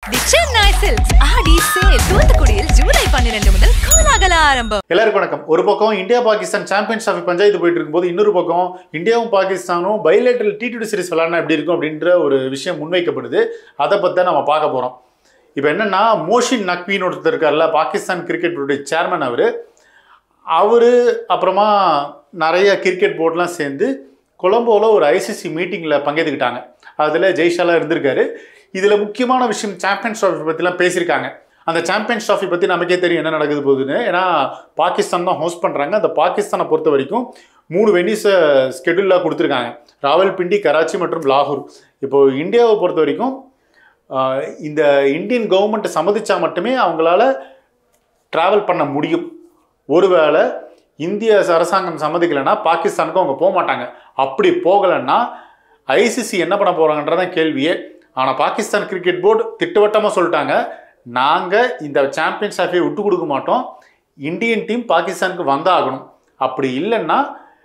தி Chennai Silks Aadi sale தூத்துக்குடியில் July பன்னிரண்டு முதல் கோலாகல ஆரம்பம் எல்லாருக்கும் வணக்கம் ஒரு பக்கம் India Pakistan champions of panchayat போயிட்டு இருக்கும்போது இன்னொரு பக்கம் இந்தியாவும் பாகிஸ்தானும் பைலேட்டரல் டி டுவெண்டி சீரிஸ் விளாட்னா எப்படி இருக்கும் அப்படின்ற ஒரு விஷயம் முன்வைக்கப்படுது அதை பற்றி தான் நம்ம பார்க்க போகிறோம் இப்போ என்னன்னா மோஷின் நக்வின்னு ஒருத்தர் இருக்கார்ல பாகிஸ்தான் கிரிக்கெட் போர்டுடைய சேர்மன் அவர் அவர் அப்புறமா நிறைய கிரிக்கெட் போர்ட்லாம் சேர்ந்து கொலம்போவில் ஒரு ஐசிசி மீட்டிங்கில் பங்கேற்றுக்கிட்டாங்க அதில் ஜெய்ஷாலா இருந்திருக்காரு இதில் முக்கியமான விஷயம் சாம்பியன்ஸ் ட்ராஃபி பற்றிலாம் பேசியிருக்காங்க அந்த சாம்பியன்ஸ் ட்ராஃபி பற்றி நமக்கே தெரியும் என்ன நடக்குது போகுதுன்னு ஏன்னா பாகிஸ்தான் தான் ஹோஸ்ட் பண்ணுறாங்க அந்த பாகிஸ்தானை பொறுத்த வரைக்கும் மூணு வெனிஸை ஸ்கெடியூலாக கொடுத்துருக்காங்க ராவல்பிண்டி கராச்சி மற்றும் லாகூர் இப்போ இந்தியாவை பொறுத்த வரைக்கும் ஆஹ், இந்த இந்தியன் கவர்மெண்ட் சம்மதிச்சா மட்டுமே அவங்களால ட்ராவல் பண்ண முடியும் ஒருவேளை இந்திய அரசாங்கம் சம்மதிக்கலைன்னா பாகிஸ்தானுக்கும் அவங்க போக மாட்டாங்க அப்படி போகலைன்னா ஐசிசி என்ன பண்ண போகிறாங்கன்றதான் கேள்வியே ஆனால் பாகிஸ்தான் கிரிக்கெட் போர்டு திட்டவட்டமாக சொல்லிட்டாங்க நாங்கள் இந்த சாம்பியன்ஸ் ட்ராஃபியை விட்டு கொடுக்க மாட்டோம் இந்தியன் டீம் பாகிஸ்தானுக்கு வந்தாகணும் அப்படி இல்லைன்னா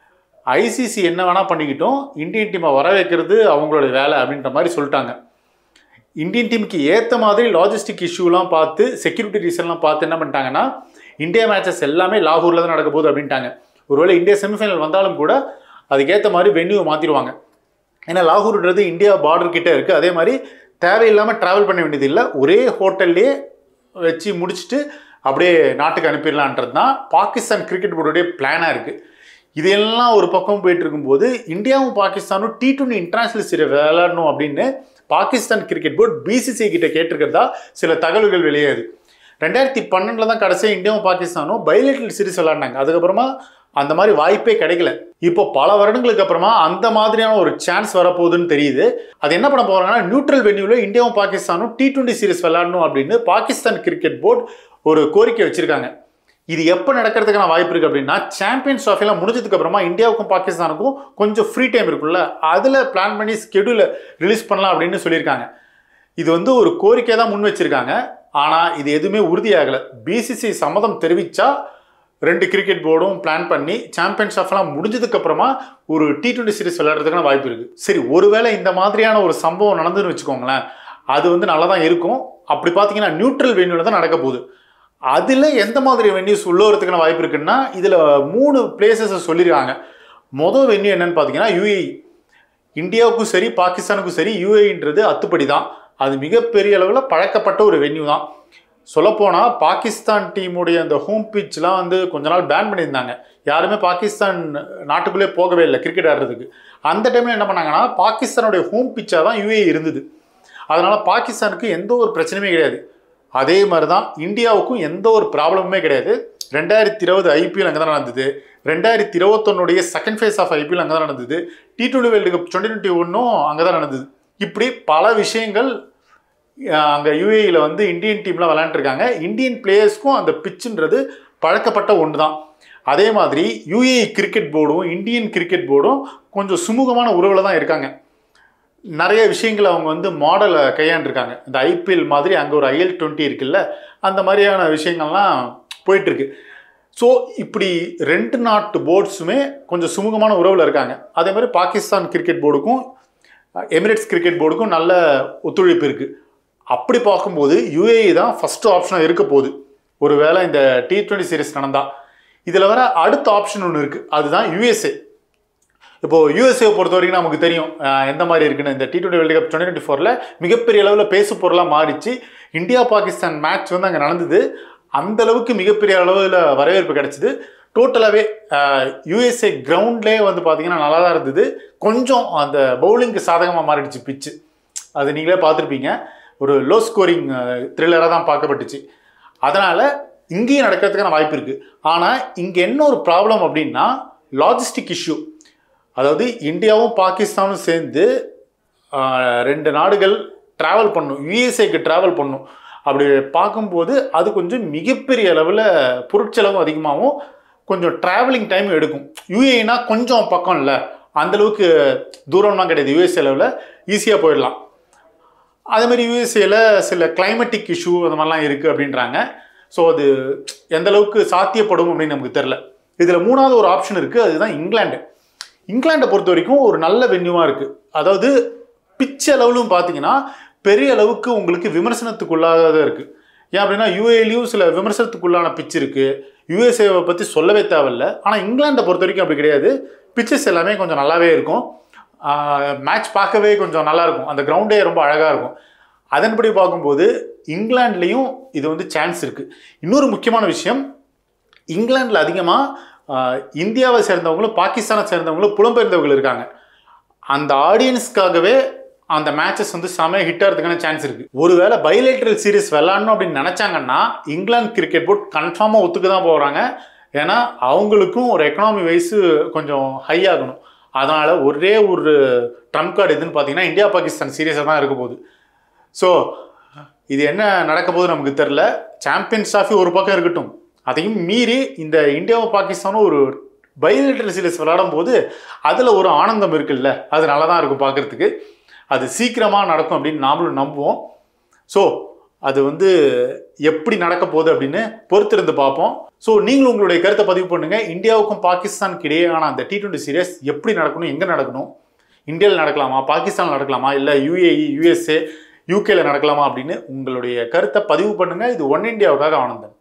ஐசிசி என்ன வேணால் பண்ணிக்கிட்டோம் இந்தியன் டீமை வர வைக்கிறது அவங்களோட வேலை அப்படின்ற மாதிரி சொல்லிட்டாங்க இந்தியன் டீமுக்கு ஏற்ற மாதிரி லாஜிஸ்டிக் இஷ்யூலாம் பார்த்து செக்யூரிட்டி ரீசன்லாம் பார்த்து என்ன பண்ணிட்டாங்கன்னா இந்தியா மேட்சஸ் எல்லாமே லாகூரில் தான் நடக்க போகுது அப்படின்ட்டாங்க ஒருவேளை இந்தியா செமிஃபைனல் வந்தாலும் கூட அதுக்கேற்ற மாதிரி வென்யூவை மாற்றிடுவாங்க ஏன்னா லாகூர்ன்றது இந்தியா பார்டர் கிட்டே இருக்குது அதே மாதிரி தேவையில்லாமல் ட்ராவல் பண்ண வேண்டியது இல்லை ஒரே ஹோட்டல்லே வச்சு முடிச்சுட்டு அப்படியே நாட்டுக்கு அனுப்பிடலான்றது தான் பாகிஸ்தான் கிரிக்கெட் போர்டுடைய பிளானாக இருக்குது இதெல்லாம் ஒரு பக்கம் போயிட்டு இருக்கும்போது இந்தியாவும் பாகிஸ்தானும் டி டுவெண்ட்டி இன்டர்நேஷனல் சீரியஸ் விளையாடணும் அப்படின்னு பாகிஸ்தான் கிரிக்கெட் போர்டு பிசிசி கிட்ட கேட்டிருக்கிறதா சில தகவல்கள் வெளியேது ரெண்டாயிரத்தி பன்னெண்டில் தான் கடைசியாக இந்தியாவும் பாகிஸ்தானும் பைலேட்டல் சீரிஸ் விளையாடினாங்க அதுக்கப்புறமா அந்த மாதிரி வாய்ப்பே கிடைக்கல இப்போ பல வருடங்களுக்கு அப்புறமா அந்த மாதிரியான ஒரு சான்ஸ் வரப்போகுதுன்னு தெரியுது அது என்ன பண்ண போறாங்கன்னா நியூட்ரல் வென்யூவில் இந்தியாவும் பாகிஸ்தானும் டி டுவெண்ட்டி சீரிஸ் விளையாடணும் அப்படின்னு பாகிஸ்தான் கிரிக்கெட் போர்டு ஒரு கோரிக்கை வச்சிருக்காங்க இது எப்போ நடக்கிறதுக்கான வாய்ப்பு இருக்குது அப்படின்னா சாம்பியன்ஸ் ட்ராஃபிலாம் முடிஞ்சதுக்கு அப்புறமா இந்தியாவுக்கும் பாகிஸ்தானுக்கும் கொஞ்சம் ஃப்ரீ டைம் இருக்குல்ல அதில் பிளான் பண்ணி ஸ்கெடியூலை ரிலீஸ் பண்ணலாம் அப்படின்னு சொல்லியிருக்காங்க இது வந்து ஒரு கோரிக்கை தான் முன் வச்சிருக்காங்க ஆனால் இது எதுவுமே உறுதியாகலை பிசிசி சம்மதம் தெரிவித்தா ரெண்டு கிரிக்கெட் போர்டும் பிளான் பண்ணி சாம்பியன்ஸ் ஆஃப்லாம் முடிஞ்சதுக்கு அப்புறமா ஒரு டி டுவெண்ட்டி சீரிஸ் விளையாடுறதுக்கான வாய்ப்பு இருக்குது சரி ஒருவேளை இந்த மாதிரியான ஒரு சம்பவம் நடந்துன்னு வச்சுக்கோங்களேன் அது வந்து நல்லா தான் இருக்கும் அப்படி பார்த்தீங்கன்னா நியூட்ரல் வென்யூவில் தான் நடக்க போகுது அதில் எந்த மாதிரி வென்யூஸ் உள்ள வரதுக்கான வாய்ப்பு இருக்குன்னா இதில் மூணு பிளேசஸை சொல்லியிருக்காங்க மொதல் வென்யூ என்னன்னு பார்த்தீங்கன்னா யூஏஇ இந்தியாவுக்கும் சரி பாகிஸ்தானுக்கும் சரி யூஏன்றது அத்துப்படி தான் அது மிகப்பெரிய அளவில் பழக்கப்பட்ட ஒரு வென்யூ தான் சொல்லப்போனால் பாகிஸ்தான் டீமுடைய அந்த ஹோம் பிட்ச்லாம் வந்து கொஞ்ச நாள் பேன் பண்ணியிருந்தாங்க யாருமே பாகிஸ்தான் நாட்டுக்குள்ளே போகவே இல்லை கிரிக்கெட் ஆடுறதுக்கு அந்த டைமில் என்ன பண்ணாங்கன்னா பாகிஸ்தானுடைய ஹோம் பிச்சாக தான் யூஏ இருந்தது அதனால் பாகிஸ்தானுக்கு எந்த ஒரு பிரச்சனையுமே கிடையாது அதே மாதிரி தான் இந்தியாவுக்கும் எந்த ஒரு ப்ராப்ளமுமே கிடையாது ரெண்டாயிரத்தி இருபது ஐபிஎல் அங்கே தான் நடந்தது ரெண்டாயிரத்தி இருபத்தொன்னுடைய செகண்ட் ஃபேஸ் ஆஃப் ஐபிஎல் அங்கே தான் நடந்தது T twenty world cup twenty twenty ஒன்றும் அங்கே தான் நடந்தது இப்படி பல விஷயங்கள் அங்கே யூஏஇயில் வந்து இந்தியன் டீம்லாம் விளையாண்டுருக்காங்க இந்தியன் பிளேயர்ஸ்க்கும் அந்த பிச்சுன்றது பழக்கப்பட்ட ஒன்று தான் அதே மாதிரி யூஏஇ கிரிக்கெட் போர்டும் இந்தியன் கிரிக்கெட் போர்டும் கொஞ்சம் சுமூகமான உறவில் தான் இருக்காங்க நிறைய விஷயங்கள் அவங்க வந்து மாடலை கையாண்டிருக்காங்க இந்த ஐபிஎல் மாதிரி அங்கே ஒரு ஐஎல் டுவெண்ட்டி இருக்குல்ல அந்த மாதிரியான விஷயங்கள்லாம் போயிட்டுருக்கு ஸோ இப்படி ரெண்டு நாட்டு போர்ட்ஸுமே கொஞ்சம் சுமூகமான உறவில் இருக்காங்க அதே மாதிரி பாகிஸ்தான் கிரிக்கெட் போர்டுக்கும் எமிரேட்ஸ் கிரிக்கெட் போர்டுக்கும் நல்ல ஒத்துழைப்பு இருக்குது அப்படி பார்க்கும்போது யுஏஇ தான் ஃபஸ்ட்டு ஆப்ஷனாக இருக்க போகுது ஒருவேளை இந்த டி டுவெண்ட்டி சீரிஸ் நடந்தால் இதில் வர அடுத்த ஆப்ஷன் ஒன்று இருக்குது அதுதான் யுஎஸ்ஏ இப்போது யூஎஸ்ஏ பொறுத்த வரைக்கும் நமக்கு தெரியும் அஹ், எந்த மாதிரி இருக்குன்னு இந்த T twenty world cup twenty twenty ஃபோரில் மிகப்பெரிய அளவில் பேசு பொருளாக மாறிச்சு இந்தியா பாகிஸ்தான் மேட்ச் வந்து அங்கே நடந்தது அந்த அளவுக்கு மிகப்பெரிய அளவில் வரவேற்பு கிடைச்சிது டோட்டலாகவே யூஎஸ்ஏ கிரவுண்ட்லேயே வந்து பார்த்தீங்கன்னா நல்லா தான் இருந்தது கொஞ்சம் அந்த பவுலிங்க்கு சாதகமாக மாறிடுச்சு பிச்சு அது நீங்களே பார்த்துருப்பீங்க ஒரு லோ ஸ்கோரிங் த்ரில்லராக தான் பார்க்கப்பட்டுச்சு அதனால் இங்கேயும் நடக்கிறதுக்கான வாய்ப்பு இருக்குது ஆனால் இங்கே என்ன ஒரு ப்ராப்ளம் அப்படின்னா லாஜிஸ்டிக் இஷ்யூ அதாவது இந்தியாவும் பாகிஸ்தானும் சேர்ந்து ஆஹ், ரெண்டு நாடுகள் ட்ராவல் பண்ணும் யுஎஸ்ஏக்கு ட்ராவல் பண்ணும் அப்படி பார்க்கும்போது அது கொஞ்சம் மிகப்பெரிய அளவில் பொருட்செலவும் அதிகமாகவும் கொஞ்சம் ட்ராவலிங் டைம் எடுக்கும் யுஏனா கொஞ்சம் பக்கம் இல்லை அந்தளவுக்கு தூரம்லாம் கிடையாது யுஎஸ் அளவில் ஈஸியாக போயிடலாம் அதே மாதிரி யூஎஸ்ஏல சில கிளைமேட்டிக் இஷ்யூ அந்த மாதிரிலாம் இருக்குது அப்படின்றாங்க ஸோ அது எந்த அளவுக்கு சாத்தியப்படும் அப்படின்னு நமக்கு தெரில இதில் மூணாவது ஒரு ஆப்ஷன் இருக்குது அதுதான் இங்கிலாந்து இங்கிலாண்டை பொறுத்த வரைக்கும் ஒரு நல்ல வென்யூவாக இருக்குது அதாவது பிச் அளவிலும் பார்த்தீங்கன்னா பெரிய அளவுக்கு உங்களுக்கு விமர்சனத்துக்குள்ளாக இருக்குது ஏன் அப்படின்னா யூஏலையும் சில விமர்சனத்துக்குள்ளான பிச் இருக்குது யூஎஸ்ஏவை பற்றி சொல்லவே தேவையில்ல ஆனால் இங்கிலாண்டை பொறுத்த வரைக்கும் அப்படி கிடையாது பிச்சஸ் எல்லாமே கொஞ்சம் நல்லாவே இருக்கும் மேட்ச் பார்க்கவே கொஞ்சம் நல்லா இருக்கும் அந்த கிரவுண்டே ரொம்ப அழகாக இருக்கும் அதன்படி பார்க்கும்போது இங்கிலாந்துலேயும் இது வந்து சான்ஸ் இருக்குது இன்னொரு முக்கியமான விஷயம் இங்கிலாந்தில் அதிகமாக இந்தியாவை சேர்ந்தவங்களும் பாகிஸ்தானை சேர்ந்தவங்களும் புலம்பெயர்ந்தவர்கள் இருக்காங்க அந்த ஆடியன்ஸ்க்காகவே அந்த மேட்சஸ் வந்து செமையாக ஹிட் ஆகிறதுக்கான சான்ஸ் இருக்குது ஒருவேளை பைலேட்ரல் சீரிஸ் விளாடணும் அப்படின்னு நினச்சாங்கன்னா இங்கிலாந்து கிரிக்கெட் போர்ட் கன்ஃபார்மாக ஒத்துக்க தான் போகிறாங்க ஏன்னா அவங்களுக்கும் ஒரு எக்கனாமி வைஸு கொஞ்சம் ஹை ஆகணும் அதனால் ஒரே ஒரு ட்ரம்ப் கார்டு எதுன்னு பார்த்தீங்கன்னா இந்தியா பாகிஸ்தான் சீரியஸாக தான் இருக்க போகுது ஸோ இது என்ன நடக்க போகுது நமக்கு தெரில சாம்பியன்ஸ் ட்ராஃபி ஒரு பக்கம் இருக்கட்டும் அதையும் மீறி இந்த இந்தியாவும் பாகிஸ்தானும் ஒரு பைலேட்டரல் சீரிஸ் விளையாடும் போது அதில் ஒரு ஆனந்தம் இருக்குல்ல அது நல்லா தான் இருக்கும் பார்க்குறதுக்கு அது சீக்கிரமாக நடக்கும் அப்படின்னு நாமளும் நம்புவோம் ஸோ அது வந்து எப்படி நடக்க போகுது அப்படின்னு பொறுத்திருந்து பார்ப்போம் ஸோ நீங்களும் உங்களுடைய கருத்தை பதிவு பண்ணுங்க இந்தியாவுக்கும் பாகிஸ்தானுக்கு இடையேயான அந்த டி டுவெண்ட்டி சீரியஸ் எப்படி நடக்கணும் எங்கே நடக்கணும் இந்தியாவில் நடக்கலாமா பாகிஸ்தானில் நடக்கலாமா இல்லை யூஏஇ யூஎஸ்ஏ யூகேல நடக்கலாமா அப்படின்னு உங்களுடைய கருத்தை பதிவு பண்ணுங்க இது ஒன் இந்தியாவுக்காக ஆனந்தன்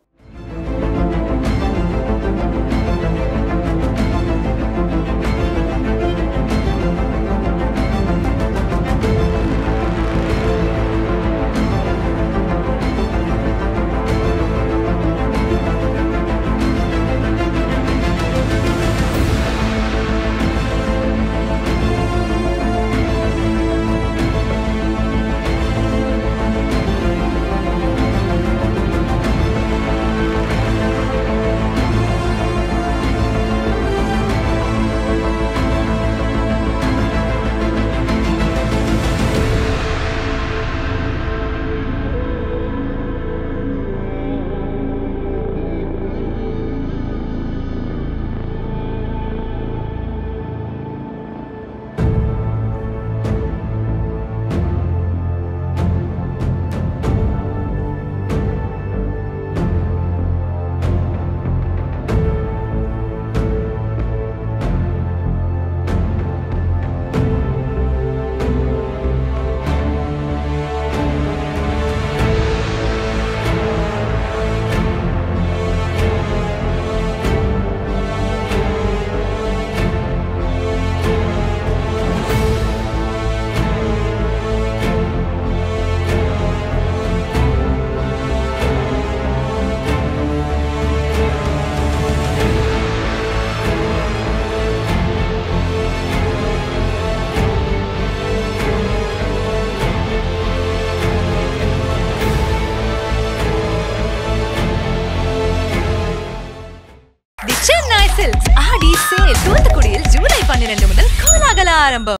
தி சென்னை சில்க்ஸ் ஆடி சேல் தூத்துக்குடியில் ஜூலை பன்னிரண்டு முதல் கோலாகல ஆரம்பம்